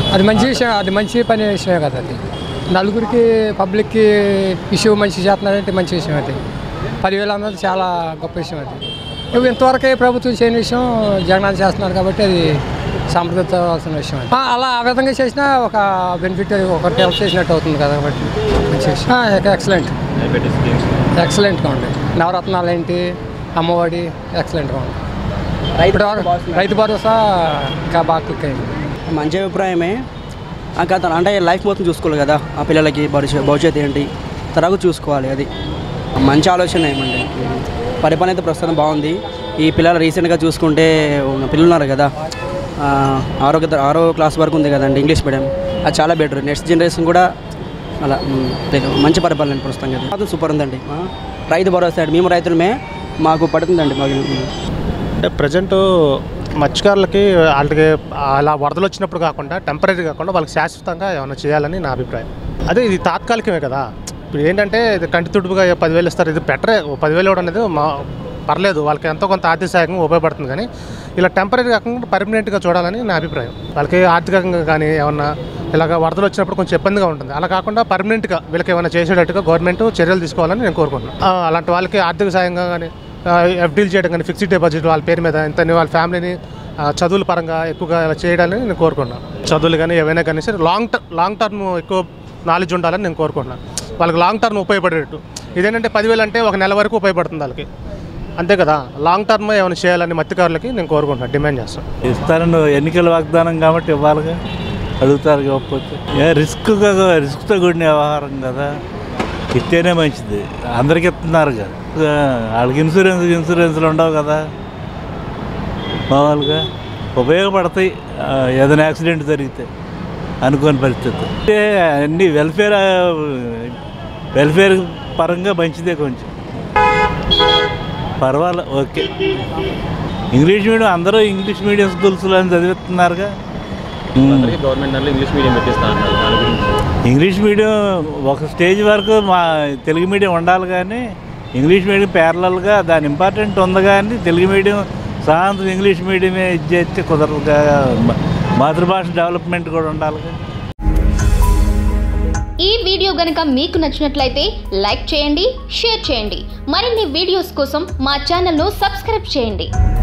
అది మంచి విషయం అది మంచి పని విషయమే కదా అది నలుగురికి పబ్లిక్కి ఇష్యూ మంచి చేస్తున్నారంటే మంచి విషయం అది పదివేల అన్నది చాలా గొప్ప విషయం అది ఇవి ఇంతవరకే ప్రభుత్వం చేయని విషయం జగనాన్ని చేస్తున్నారు కాబట్టి అది సంప్రదించవలసిన విషయం అది ఆ, అలా ఆ విధంగా చేసినా ఒక బెనిఫిట్ ఒకరికి హెల్ప్ చేసినట్టు అవుతుంది కదా కాబట్టి మంచి విషయం ఎక్సలెంట్ ఎక్సలెంట్గా ఉంది నవరత్నాలు ఏంటి అమ్మఒడి ఎక్సలెంట్గా ఉంది ఇప్పుడు రైతు భరోసా ఇంకా బాగా క్లిక్ అయింది మంచి అభిప్రాయమే ఆ కథ అంటే లైఫ్ మొత్తం చూసుకోవాలి కదా ఆ పిల్లలకి భవిష్యత్ భవిష్యత్తు ఏంటి తర్వాత చూసుకోవాలి అది మంచి ఆలోచన ఏమండి పరిపాలన అయితే ప్రస్తుతం బాగుంది ఈ పిల్లలు రీసెంట్గా చూసుకుంటే ఉన్న పిల్లలు ఉన్నారు కదా ఆ, ఆరో గద- ఆరో క్లాస్ వరకు ఉంది కదండి ఇంగ్లీష్ మీడియం అది చాలా బెటర్ నెక్స్ట్ జనరేషన్ కూడా అలా మ్, లేదు మంచి పరిపాలన ప్రస్తుతం కదా అది సూపర్ ఉందండి ఆ, రైతు భరోసా మేము రైతులమే మాకు పడుతుందండి మాకు అంటే ప్రజెంట్ మత్స్యకారులకి వాళ్ళకి అలా వరదలు వచ్చినప్పుడు కాకుండా టెంపరీ కాకుండా వాళ్ళకి శాశ్వతంగా ఏమైనా చేయాలని నా అభిప్రాయం అదే ఇది తాత్కాలికమే కదా ఇప్పుడు ఏంటంటే ఇది కంటి తుడుపుగా పదివేలు ఇస్తారు ఇది బెటరే ఓ పదివేలు ఇవ్వడం అనేది మా పర్లేదు వాళ్ళకి ఎంతో కొంత ఆర్థిక సహాయంగా ఉపయోగపడుతుంది కానీ ఇలా టెంపరీ కాకుండా పర్మనెంట్గా చూడాలని నా అభిప్రాయం వాళ్ళకి ఆర్థికంగా కానీ ఏమన్నా ఇలాగ వరదలు వచ్చినప్పుడు కొంచెం ఇబ్బందిగా ఉంటుంది అలా కాకుండా పర్మనెంట్గా వీళ్ళకి ఏమైనా చేసేటట్టుగా గవర్నమెంట్ చర్యలు తీసుకోవాలని నేను కోరుకుంటున్నాను ఆ, అలాంటి వాళ్ళకి ఆర్థిక సాయంగా కానీ ఎఫ్డీలు చేయడం కానీ ఫిక్స్డ్ డిపాజిట్ వాళ్ళ పేరు మీద ఇంత వాళ్ళ ఫ్యామిలీని ఆ, చదువుల పరంగా ఎక్కువగా ఇలా చేయడాలని నేను కోరుకుంటున్నాను చదువులు కానీ ఏవైనా కానీ సరే లాంగ్ టర్మ్ లాంగ్ టర్మ్ ఎక్కువ నాలెడ్జ్ ఉండాలని నేను కోరుకుంటున్నాను వాళ్ళకి లాంగ్ టర్మ్ ఉపయోగపడేటట్టు ఇదేంటంటే పదివేలు అంటే ఒక నెల వరకు ఉపయోగపడుతుంది వాళ్ళకి అంతే కదా లాంగ్ టర్మ్ ఏమైనా చేయాలని మత్స్యకారులకి నేను కోరుకుంటున్నాను డిమాండ్ చేస్తాను ఇస్తారని ఎన్నికల వాగ్దానం కాబట్టి ఇవ్వాలిగా అడుగుతారు కాకపోతే ఏ రిస్క్గా రిస్క్తో కూడిన వ్యవహారం కదా ఇస్తేనే మంచిది అందరికి ఇస్తున్నారు కదా వాళ్ళకి ఇన్సూరెన్స్ ఇన్సూరెన్స్లు ఉండవు కదా మామూలుగా ఉపయోగపడతాయి ఆ, ఏదైనా యాక్సిడెంట్ జరిగితే అనుకోని పరిస్థితి అంటే అన్ని వెల్ఫేర్ వెల్ఫేర్ పరంగా మంచిదే కొంచెం పర్వాలే ఓకే ఇంగ్లీష్ మీడియం అందరూ ఇంగ్లీష్ మీడియం స్కూల్స్లో చదివిస్తున్నారుగా గవర్నమెంట్ దాంట్లో ఇంగ్లీష్ మీడియం పెట్టిస్తా అన్నారు దాని గురించి ఇంగ్లీష్ మీడియం ఒక స్టేజ్ వరకు మా తెలుగు మీడియం ఉండాలి కానీ ఇంగ్లీష్ మీడియం ప్యారలల్గా దాని ఇంపార్టెంట్ ఉంది కానీ తెలుగు మీడియం సాయంత్రం ఇంగ్లీష్ మీడియమే ఇది చేస్తే కుదరదుగా మా- మాతృభాష డెవలప్మెంట్ కూడా ఉండాలి ఈ వీడియో గనుక మీకు నచ్చినట్లయితే లైక్ చేయండి షేర్ చేయండి మరిన్ని వీడియోస్ కోసం మా ఛానల్ను సబ్స్క్రైబ్ చేయండి